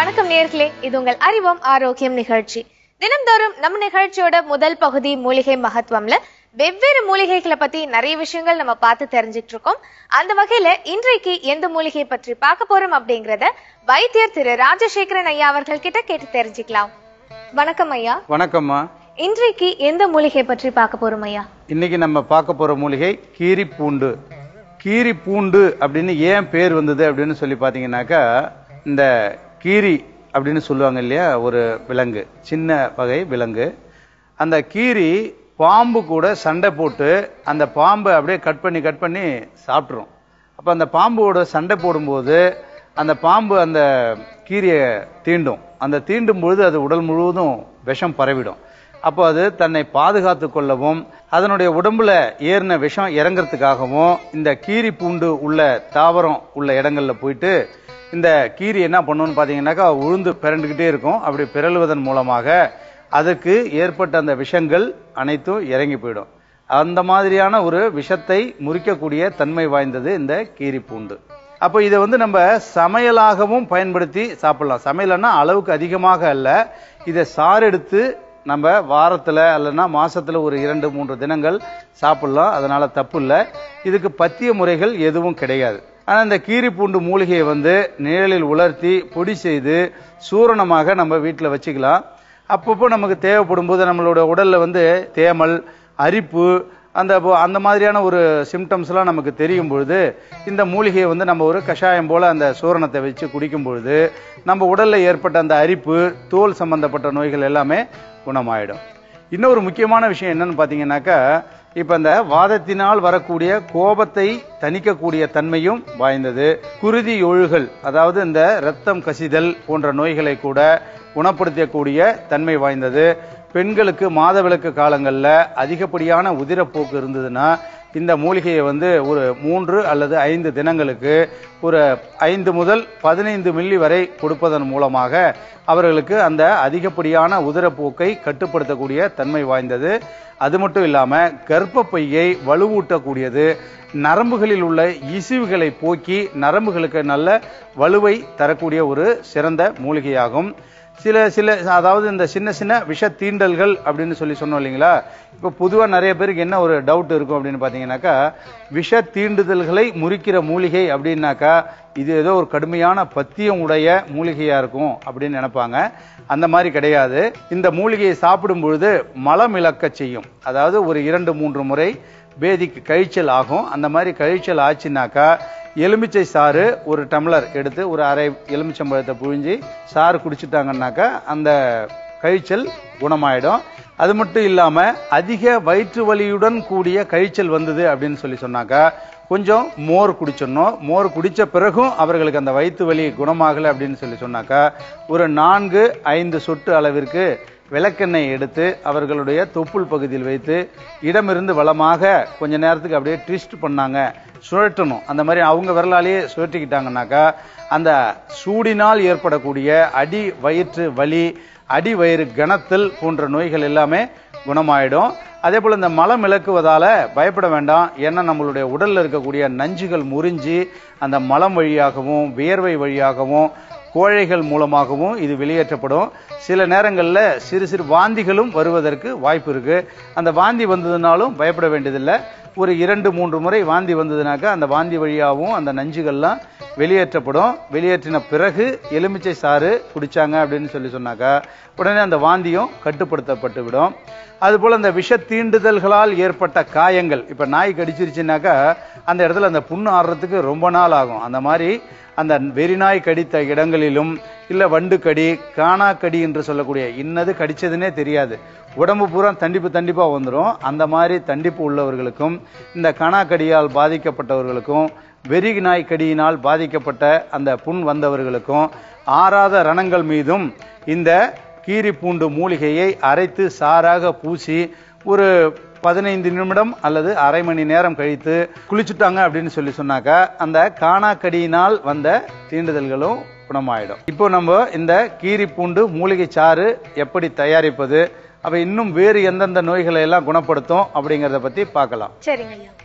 வணக்கம் நேர்களே இது உங்கள் அறிவோம் ஆரோக்கியம் நிகழ்ச்சி தினம்தோறும் நம்ம நிகழ்ச்சியோட முதல் பகுதி மூலிகை மகத்துவம்ல வெவ்வேறு மூலிகைகளை பத்தி நிறைய விஷயங்கள் நம்ம பார்த்து தெரிஞ்சுட்டு இருக்கோம் அந்த வகையில இன்றைக்கு எந்த மூலிகை பற்றி பார்க்க போறோம் அப்படிங்கறத வைத்தியர் திரு ராஜசேகரன் ஐயா அவர்கள் கிட்ட கேட்டு தெரிஞ்சுக்கலாம் வணக்கம் ஐயா வணக்கம்மா இன்றைக்கு எந்த மூலிகை பற்றி பார்க்க போறோம் ஐயா இன்னைக்கு நம்ம பார்க்க போற மூலிகை கீரி பூண்டு கீரி பூண்டு அப்படின்னு ஏன் பேர் வந்தது அப்படின்னு சொல்லி பார்த்தீங்கன்னாக்கா இந்த கீரி அப்படின்னு சொல்லுவாங்க இல்லையா ஒரு விலங்கு சின்ன வகை விலங்கு அந்த கீரி பாம்பு கூட சண்டை போட்டு அந்த பாம்பை அப்படியே கட் பண்ணி கட் பண்ணி சாப்பிட்ரும் அப்போ அந்த பாம்போட சண்டை போடும்போது அந்த பாம்பு அந்த கீரியை தீண்டும் அந்த தீண்டும் பொழுது அது உடல் முழுவதும் விஷம் பரவிடும் அப்போ அது தன்னை பாதுகாத்து கொள்ளவும் அதனுடைய உடம்புல ஏறின விஷம் இறங்குறதுக்காகவும் இந்த கீரி பூண்டு உள்ள தாவரம் உள்ள இடங்கள்ல போயிட்டு இந்த கீரி என்ன பண்ணும்னு பார்த்தீங்கன்னாக்கா உழுந்து பிறண்டுக்கிட்டே இருக்கும் அப்படி பிறழுவதன் மூலமாக அதுக்கு ஏற்பட்ட அந்த விஷங்கள் அனைத்தும் இறங்கி போயிடும் அந்த மாதிரியான ஒரு விஷத்தை முறிக்கக்கூடிய தன்மை வாய்ந்தது இந்த கீரி பூண்டு அப்போ இதை வந்து நம்ம சமையலாகவும் பயன்படுத்தி சாப்பிடலாம் சமையல்னா அளவுக்கு அதிகமாக அல்ல இதை சாறு எடுத்து நம்ம வாரத்துல அல்லனா மாசத்துல ஒரு இரண்டு மூன்று தினங்கள் சாப்பிடலாம் அதனால தப்பு இல்லை இதுக்கு பத்திய முறைகள் எதுவும் கிடையாது ஆனா இந்த கீரி பூண்டு மூலிகையை வந்து நிழலில் உலர்த்தி பொடி செய்து சூரணமாக நம்ம வீட்டில் வச்சுக்கலாம் அப்பப்போ நமக்கு தேவைப்படும் போது நம்மளோட உடல்ல வந்து தேமல் அரிப்பு அந்த போ- அந்த மாதிரியான ஒரு சிம்டம்ஸ்லாம் நமக்கு தெரியும் பொழுது இந்த மூலிகையை வந்து நம்ம ஒரு கஷாயம் போல அந்த சூரணத்தை வச்சு குடிக்கும் பொழுது நம்ம உடல்ல ஏற்பட்ட அந்த அரிப்பு தோல் சம்பந்தப்பட்ட நோய்கள் எல்லாமே குணமாயிடும் இன்னொரு முக்கியமான விஷயம் என்னன்னு பார்த்தீங்கன்னாக்கா இப்ப இந்த வாதத்தினால் வரக்கூடிய கோபத்தை தணிக்கக்கூடிய தன்மையும் வாய்ந்தது குருதி ஒழுகல் அதாவது இந்த இரத்தம் கசிதல் போன்ற நோய்களை கூட குணப்படுத்தக்கூடிய தன்மை வாய்ந்தது பெண்களுக்கு மாதவிலக்கு காலங்களில் அதிகப்படியான உதிரப்போக்கு இருந்ததுன்னா இந்த மூலிகையை வந்து ஒரு மூன்று அல்லது ஐந்து தினங்களுக்கு ஒரு ஐந்து முதல் பதினைந்து மில்லி வரை கொடுப்பதன் மூலமாக அவர்களுக்கு அந்த அதிகப்படியான உதிரப்போக்கை கட்டுப்படுத்தக்கூடிய தன்மை வாய்ந்தது அது மட்டும் இல்லாம கர்ப்பப்பையை வலுவூட்டக்கூடியது நரம்புகளில் உள்ள இசிவுகளை போக்கி நரம்புகளுக்கு நல்ல வலுவை தரக்கூடிய ஒரு சிறந்த மூலிகையாகும் சில சில அதாவது இந்த சின்ன சின்ன விஷ தீண்டல்கள் அப்படின்னு சொல்லி சொன்னோம் இல்லைங்களா இப்போ பொதுவாக நிறைய பேருக்கு என்ன ஒரு டவுட் இருக்கும் அப்படின்னு பார்த்தீங்கன்னாக்கா விஷ தீண்டுதல்களை முறிக்கிற மூலிகை அப்படின்னாக்கா இது ஏதோ ஒரு கடுமையான பத்தியம் உடைய மூலிகையா இருக்கும் அப்படின்னு நினைப்பாங்க அந்த மாதிரி கிடையாது இந்த மூலிகையை சாப்பிடும் பொழுது மலம் இழக்க செய்யும் அதாவது ஒரு இரண்டு மூன்று முறை பேதிக்கு கழிச்சல் ஆகும் அந்த மாதிரி கழிச்சல் ஆச்சுனாக்கா எலுமிச்சை சாறு ஒரு டம்ளர் எடுத்து ஒரு அரை எலுமிச்சம்பழத்தை புழிஞ்சு சாறு குடிச்சிட்டாங்கன்னாக்கா அந்த கழிச்சல் குணமாயிடும் அது மட்டும் இல்லாம அதிக வயிற்று வலியுடன் கூடிய கழிச்சல் வந்தது அப்படின்னு சொல்லி சொன்னாக்கா கொஞ்சம் மோர் குடிச்சிடணும் மோர் குடிச்ச பிறகும் அவர்களுக்கு அந்த வயிற்று வலி குணமாகலை அப்படின்னு சொல்லி சொன்னாக்கா ஒரு நான்கு ஐந்து சொட்டு அளவிற்கு விளக்கெண்ணெய் எடுத்து அவர்களுடைய தொப்புள் பகுதியில் வைத்து இடமிருந்து வளமாக கொஞ்ச நேரத்துக்கு அப்படியே ட்விஸ்ட் பண்ணாங்க சுழற்றணும் அந்த மாதிரி அவங்க விரலாலேயே சுழற்றிக்கிட்டாங்கன்னாக்கா அந்த சூடினால் ஏற்படக்கூடிய அடி வயிற்று வலி அடி வயிறு கனத்தல் போன்ற நோய்கள் எல்லாமே குணமாயிடும் அதே போல இந்த மலம் இழக்குவதால பயப்பட வேண்டாம் ஏன்னா நம்மளுடைய உடல்ல இருக்கக்கூடிய நஞ்சுகள் முறிஞ்சு அந்த மலம் வழியாகவும் வியர்வை வழியாகவும் கோழைகள் மூலமாகவும் இது வெளியேற்றப்படும் சில நேரங்களில் சிறு சிறு வாந்திகளும் வருவதற்கு வாய்ப்பு இருக்கு அந்த வாந்தி வந்ததுனாலும் பயப்பட வேண்டியதில்லை ஒரு இரண்டு மூன்று முறை வாந்தி வந்ததுனாக்கா அந்த வாந்தி வழியாகவும் அந்த நஞ்சுகள்லாம் வெளியேற்றப்படும் வெளியேற்றின பிறகு எலுமிச்சை சாறு குடிச்சாங்க அப்படின்னு சொல்லி சொன்னாக்கா உடனே அந்த வாந்தியும் கட்டுப்படுத்தப்பட்டு விடும் அதுபோல அந்த விஷ தீண்டுதல்களால் ஏற்பட்ட காயங்கள் இப்ப நாய் கடிச்சிருச்சுனாக்கா அந்த இடத்துல அந்த புண்ணு ஆடுறதுக்கு ரொம்ப நாள் ஆகும் அந்த மாதிரி அந்த வெறிநாய் கடித்த இடங்களிலும் இல்ல வண்டு கடி காணா கடி என்று சொல்லக்கூடிய இன்னது கடிச்சதுன்னே தெரியாது உடம்பு பூரா தண்டிப்பு தண்டிப்பா வந்துடும் அந்த மாதிரி தண்டிப்பு உள்ளவர்களுக்கும் இந்த கணாக்கடியால் பாதிக்கப்பட்டவர்களுக்கும் வெறி நாய் கடியினால் பாதிக்கப்பட்ட அந்த புண் வந்தவர்களுக்கும் ஆறாத ரணங்கள் மீதும் இந்த கீரி பூண்டு மூலிகையை அரைத்து சாராக பூசி ஒரு பதினைந்து நிமிடம் அல்லது அரை மணி நேரம் கழித்து குளிச்சுட்டாங்க அப்படின்னு சொல்லி சொன்னாக்கா அந்த காணாக்கடியினால் வந்த தீண்டுதல்களும் குணமாயிடும் இப்போ நம்ம இந்த கீரி பூண்டு மூலிகை சாறு எப்படி தயாரிப்பது அப்ப இன்னும் வேறு எந்தெந்த நோய்களை எல்லாம் குணப்படுத்தும் அப்படிங்கறத பத்தி பார்க்கலாம் சரிங்க ஐயா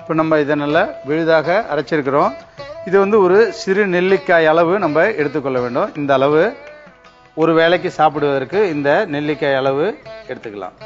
இப்போ நம்ம இதை நல்லா விழுதாக அரைச்சிருக்கிறோம் இது வந்து ஒரு சிறு நெல்லிக்காய் அளவு நம்ம எடுத்துக்கொள்ள வேண்டும் இந்த அளவு ஒரு வேளைக்கு சாப்பிடுவதற்கு இந்த நெல்லிக்காய் அளவு எடுத்துக்கலாம்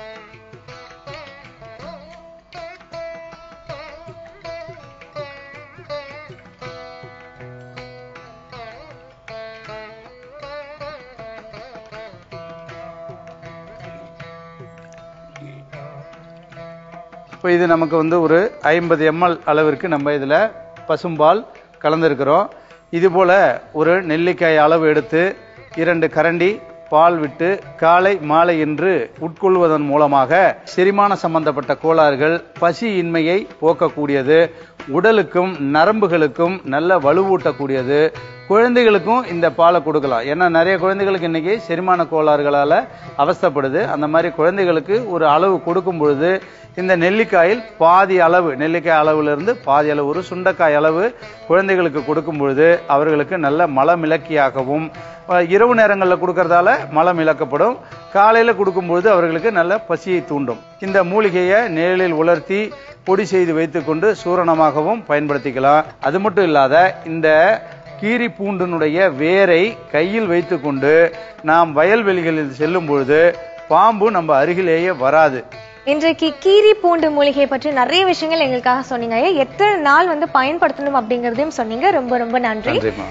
இப்போ இது நமக்கு வந்து ஒரு ஐம்பது எம்எல் அளவிற்கு நம்ம இதில் பசும்பால் கலந்துருக்கிறோம் இது போல ஒரு நெல்லிக்காய் அளவு எடுத்து இரண்டு கரண்டி பால் விட்டு காலை மாலை என்று உட்கொள்வதன் மூலமாக செரிமான சம்பந்தப்பட்ட கோளாறுகள் பசியின்மையை போக்கக்கூடியது உடலுக்கும் நரம்புகளுக்கும் நல்ல வலுவூட்டக்கூடியது குழந்தைகளுக்கும் இந்த பாலை கொடுக்கலாம் ஏன்னா நிறைய குழந்தைகளுக்கு இன்னைக்கு செரிமான கோளாறுகளால அவஸ்தைப்படுது அந்த மாதிரி குழந்தைகளுக்கு ஒரு அளவு கொடுக்கும் பொழுது இந்த நெல்லிக்காயில் பாதி அளவு நெல்லிக்காய் அளவுல இருந்து பாதி அளவு ஒரு சுண்டைக்காய் அளவு குழந்தைகளுக்கு கொடுக்கும் பொழுது அவர்களுக்கு நல்ல மலமிளக்கியாகவும் அஹ், இரவு நேரங்களில் கொடுக்கறதால மலம் இழக்கப்படும் காலையில கொடுக்கும்பொழுது அவர்களுக்கு நல்ல பசியை தூண்டும் இந்த மூலிகையை நிழலில் உலர்த்தி பொடி செய்து வைத்துக்கொண்டு சூரணமாகவும் பயன்படுத்திக்கலாம் அது மட்டும் இல்லாத இந்த கீரி பூண்டினுடைய வேரை கையில் வைத்துக்கொண்டு நாம் வயல்வெளிகளில் செல்லும் பொழுது பாம்பு நம்ம அருகிலேயே வராது இன்றைக்கு கீரி பூண்டு மூலிகை பற்றி நிறைய விஷயங்கள் எங்களுக்காக சொன்னீங்க ஐயா எத்தனை நாள் வந்து பயன்படுத்தணும் அப்படிங்கறதையும் சொன்னீங்க ரொம்ப ரொம்ப நன்றி நன்றிம்மா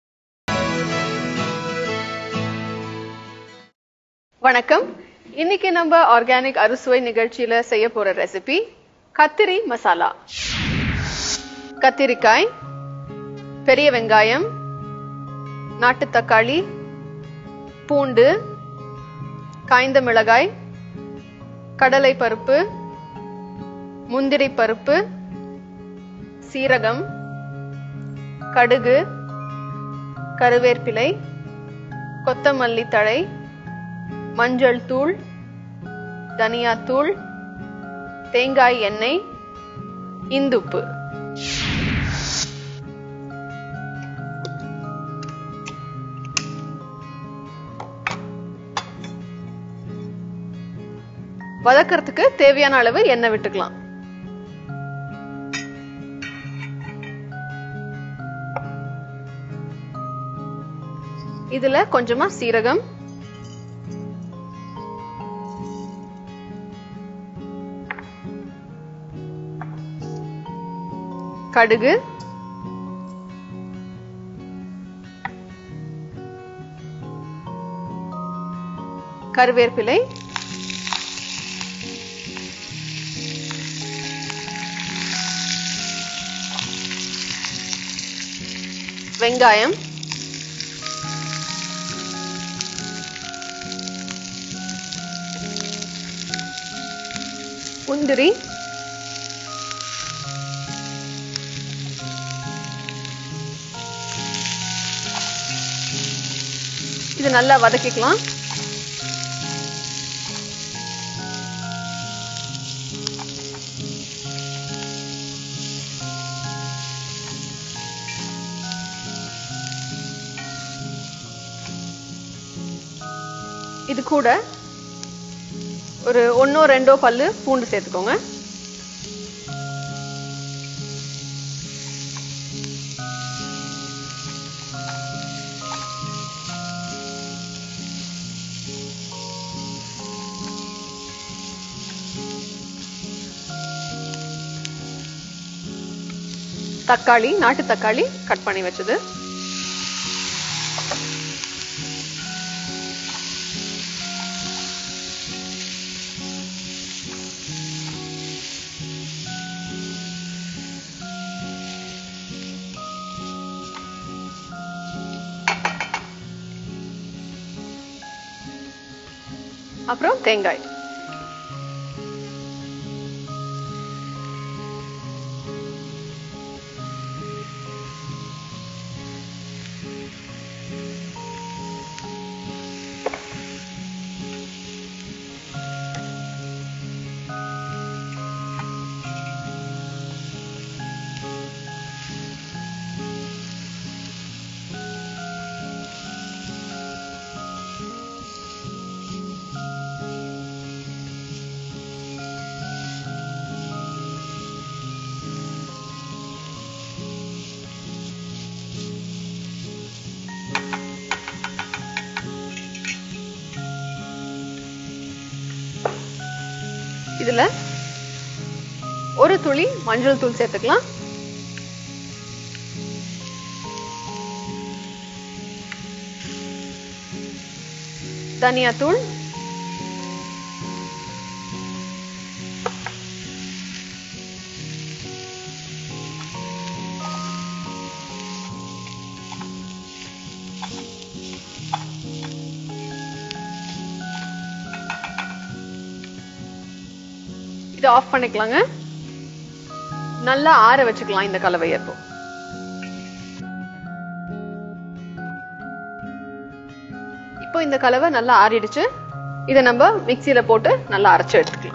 வணக்கம் இன்னைக்கு நம்ம ஆர்கானிக் அறுசுவை நிகழ்ச்சியில செய்ய போற ரெசிபி கத்திரி மசாலா கத்திரிக்காய் பெரிய வெங்காயம் நாட்டு தக்காளி பூண்டு காய்ந்த மிளகாய் கடலை பருப்பு முந்திரி பருப்பு சீரகம் கடுகு கருவேப்பிலை கொத்தமல்லி தழை மஞ்சள் தூள் தனியாத்தூள் தேங்காய் எண்ணெய் இந்துப்பு வதக்கறதுக்கு தேவையான அளவு எண்ணெய் விட்டுக்கலாம் இதுல கொஞ்சமா சீரகம் கடுகு கருவேப்பிலை வெங்காயம் முந்திரி இது நல்லா வதக்கிக்கலாம் இது கூட ஒரு ஒன்னோ ரெண்டோ பல்லு பூண்டு சேர்த்துக்கோங்க தக்காளி நாட்டு தக்காளி கட் பண்ணி வச்சது அப்புறம் தேங்காய் இதுல ஒரு துளி மஞ்சள் தூள் சேர்த்துக்கலாம் தனியாத்தூள் இதை ஆஃப் பண்ணிக்கலாங்க நல்லா ஆற வச்சுக்கலாம் இந்த கலவையை இப்போ இப்போ இந்த கலவை நல்லா ஆறிடுச்சு இதை நம்ம மிக்சியில போட்டு நல்லா அரைச்சு எடுத்துக்கலாம்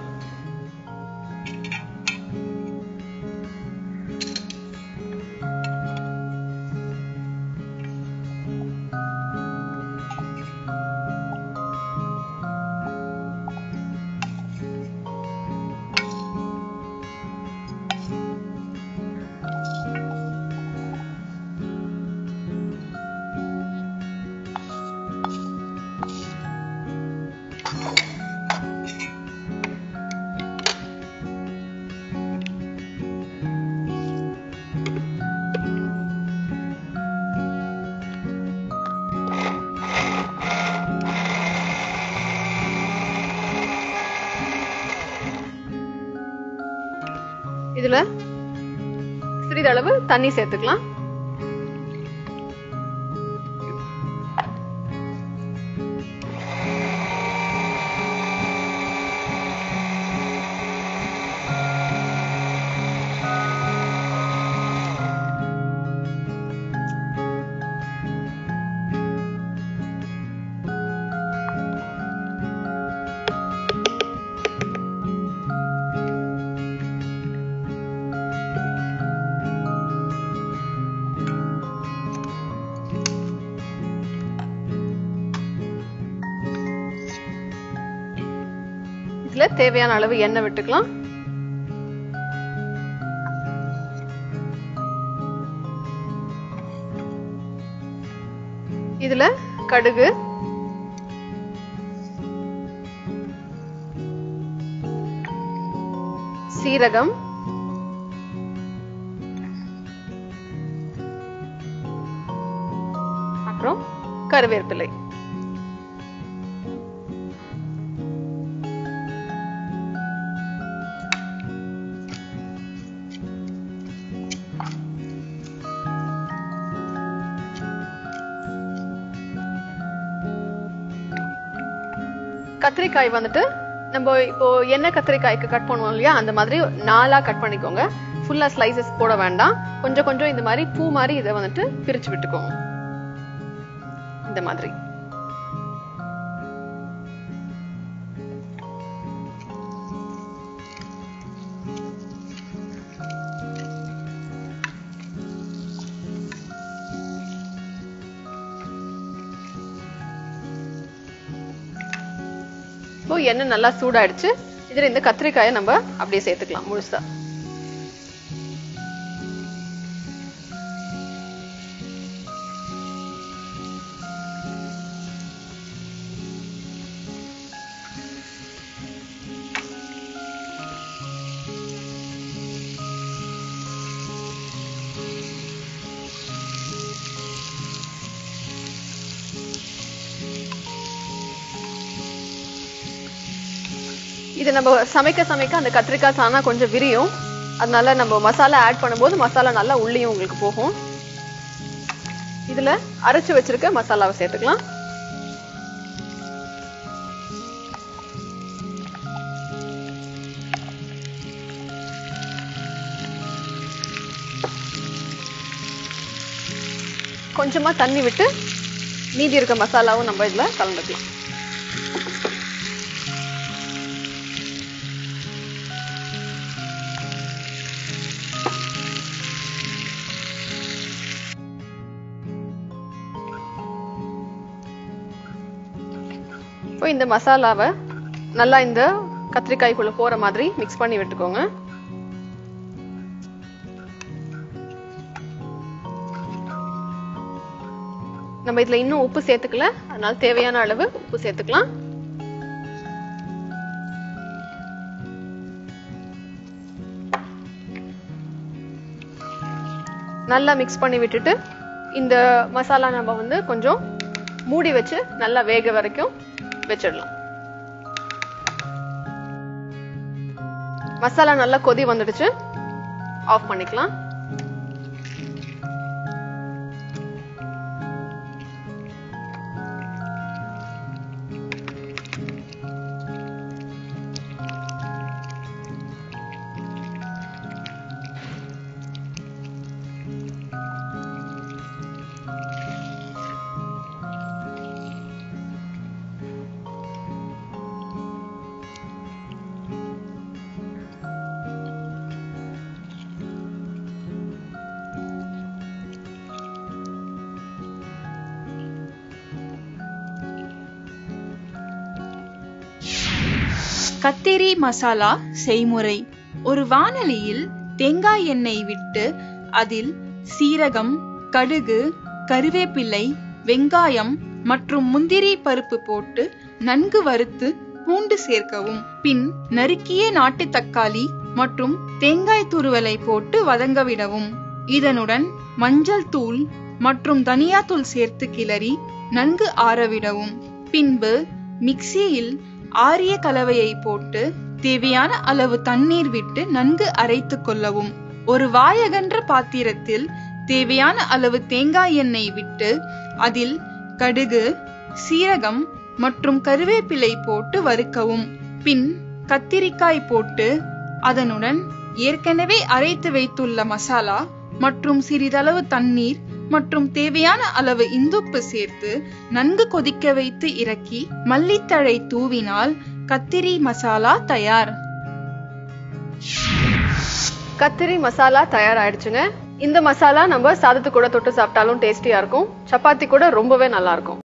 இதுல சிறிதளவு தண்ணி சேர்த்துக்கலாம் இதுல தேவையான அளவு எண்ணெய் விட்டுக்கலாம் இதுல கடுகு சீரகம் அப்புறம் கருவேப்பிலை கத்திரிக்காய் வந்துட்டு நம்ம இப்போ என்ன கத்திரிக்காய்க்கு கட் பண்ணுவோம் இல்லையா அந்த மாதிரி நாலா கட் பண்ணிக்கோங்க ஃபுல்லா ஸ்லைசஸ் போட வேண்டாம் கொஞ்சம் கொஞ்சம் இந்த மாதிரி பூ மாதிரி இதை வந்துட்டு பிரிச்சு விட்டுக்கோங்க இந்த மாதிரி இப்போ எண்ணெய் நல்லா சூடாயிடுச்சு இதுல இந்த கத்திரிக்காயை நம்ம அப்படியே சேர்த்துக்கலாம் முழுசா இது நம்ம சமைக்க சமைக்க அந்த கத்திரிக்காய் தானா கொஞ்சம் விரியும் அதனால நம்ம மசாலா ஆட் பண்ணும்போது மசாலா நல்லா உள்ளேயும் உங்களுக்கு போகும் இதுல அரைச்சு வச்சிருக்க மசாலாவை சேர்த்துக்கலாம் கொஞ்சமா தண்ணி விட்டு மீதி இருக்க மசாலாவும் நம்ம இதுல கலந்துக்கலாம் இப்போ இந்த மசாலாவை நல்லா இந்த கத்திரிக்காய்க்குள்ள போற மாதிரி மிக்ஸ் பண்ணி விட்டுக்கோங்க நம்ம இதுல இன்னும் உப்பு சேர்த்துக்கல அதனால தேவையான அளவு உப்பு சேர்த்துக்கலாம் நல்லா மிக்ஸ் பண்ணி விட்டுட்டு இந்த மசாலா நம்ம வந்து கொஞ்சம் மூடி வச்சு நல்லா வேக வரைக்கும் வச்சிடலாம் மசாலா நல்லா கொதி வந்துடுச்சு ஆஃப் பண்ணிக்கலாம் கத்திரி மசாலா செய்முறை ஒரு வாணலியில் தேங்காய் எண்ணெய் விட்டு அதில் சீரகம் கடுகு கருவேப்பிலை வெங்காயம் மற்றும் முந்திரி பருப்பு போட்டு நன்கு வறுத்து பூண்டு சேர்க்கவும் பின் நறுக்கிய நாட்டு தக்காளி மற்றும் தேங்காய் துருவலை போட்டு வதங்க விடவும் இதனுடன் மஞ்சள் தூள் மற்றும் தனியா தூள் சேர்த்து கிளறி நன்கு ஆறவிடவும் பின்பு மிக்சியில் ஆரிய கலவையை போட்டு தேவையான அளவு தண்ணீர் விட்டு நன்கு அரைத்து கொள்ளவும் ஒரு வாயகன்ற பாத்திரத்தில் தேவையான அளவு தேங்காய் எண்ணெய் விட்டு அதில் கடுகு சீரகம் மற்றும் கருவேப்பிலை போட்டு வறுக்கவும் பின் கத்திரிக்காய் போட்டு அதனுடன் ஏற்கனவே அரைத்து வைத்துள்ள மசாலா மற்றும் சிறிதளவு தண்ணீர் மற்றும் தேவையான அளவு இந்துப்பு சேர்த்து நன்கு கொதிக்க வைத்து இறக்கி மல்லித்தழை தூவினால் கத்திரி மசாலா தயார் கத்திரி மசாலா தயாராயிடுச்சுங்க இந்த மசாலா நம்ம சாதத்து கூட தொட்டு சாப்பிட்டாலும் டேஸ்டியா இருக்கும் சப்பாத்தி கூட ரொம்பவே நல்லா இருக்கும்